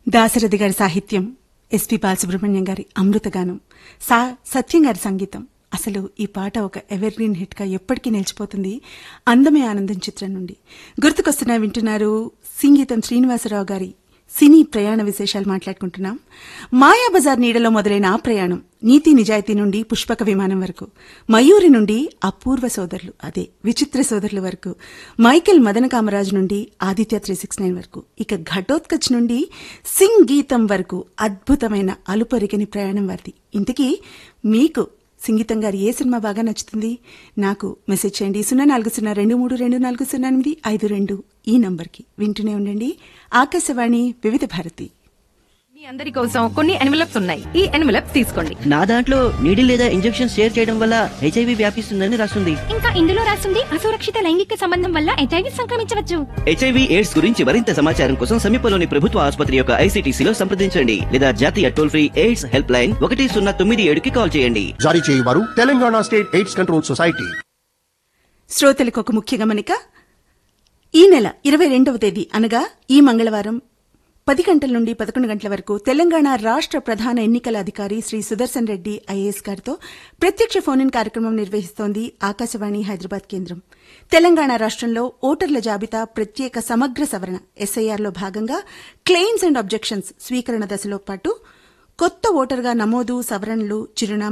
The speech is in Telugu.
దాశరథి గారి సాహిత్యం ఎస్పి బాలసుబ్రహ్మణ్యం గారి అమృతగానం సా సత్యం గారి సంగీతం అసలు ఈ పాట ఒక ఎవర్ గ్రీన్ హిట్ గా ఎప్పటికీ నిలిచిపోతుంది అందమే ఆనందం చిత్రం నుండి గుర్తుకొస్తున్నా వింటున్నారు సంగీతం శ్రీనివాసరావు గారి సినీ ప్రయాణ విశేషాలు మాట్లాడుకుంటున్నాం మాయాబజార్ నీడలో మొదలైన ఆ ప్రయాణం నీతి నిజాయితీ నుండి పుష్పక విమానం వరకు మయూరి నుండి అపూర్వ సోదరులు అదే విచిత్ర సోదరుల వరకు మైకేల్ మదన కామరాజు నుండి ఆదిత్య త్రీ సిక్స్ నైన్ వరకు ఇక ఘటోత్కచ్ నుండి సింగ్ గీతం వరకు అద్భుతమైన అలుపరిగని ప్రయాణం వారిది ఇంతకీ మీకు సంగీతం గారి ఏ సినిమా బాగా నచ్చుతుంది నాకు మెసేజ్ చేయండి సున్నా నాలుగు సున్నా రెండు మూడు రెండు నాలుగు సున్నా ఎనిమిది ఐదు రెండు ఈ నంబర్కి వింటూనే ఉండండి ఆకాశవాణి వివిధ భారతి మీ అందరి కోసం కొన్ని ఎన్వలప్స్ ఉన్నాయి ఈ ఎన్వలప్స్ తీసుకోండి నా దాంట్లో నీడిల్ లేదా ఇంజెక్షన్ షేర్ చేయడం వల్ల హెచ్ఐవి వ్యాపిస్తుందని రాస్తుంది ఇంకా ఇందులో రాసింది అసురక్షిత లైంగిక సంబంధం వల్ల హెచ్ఐవి సంక్రమించవచ్చు హెచ్ఐవి ఎయిడ్స్ గురించి మరింత సమాచారం కోసం సమీపంలోని ప్రభుత్వ ఆసుపత్రి యొక్క ఐసీటీసీలో సంప్రదించండి లేదా జాతీయ toll free AIDS helpline ఒకటి సున్నా తొమ్మిది ఏడుకి కాల్ చేయండి జారీ చేయవారు Telangana state AIDS control society శ్రోతలకు ఒక ముఖ్య గమనిక ఈ నెల ఇరవై రెండవ తేదీ అనగా ఈ మంగళవారం పది గంటల నుండి పదకొండు గంటల వరకు తెలంగాణ రాష్ట ప్రధాన ఎన్నికల అధికారి శ్రీ సుదర్శన్ రెడ్డి ఐఏఎస్ గారితో ప్రత్యక్ష ఫోన్ ఇన్ కార్యక్రమం నిర్వహిస్తోంది ఆకాశవాణి హైదరాబాద్ కేంద్రం తెలంగాణ రాష్ట్రంలో ఓటర్ల జాబితా ప్రత్యేక సమగ్ర సవరణ ఎస్ఐఆర్లో భాగంగా క్లెయిమ్స్ అండ్ అబ్జెక్షన్స్ స్వీకరణ దశలో పాటు కొత్త ఓటర్గా నమోదు సవరణలు చిరునామా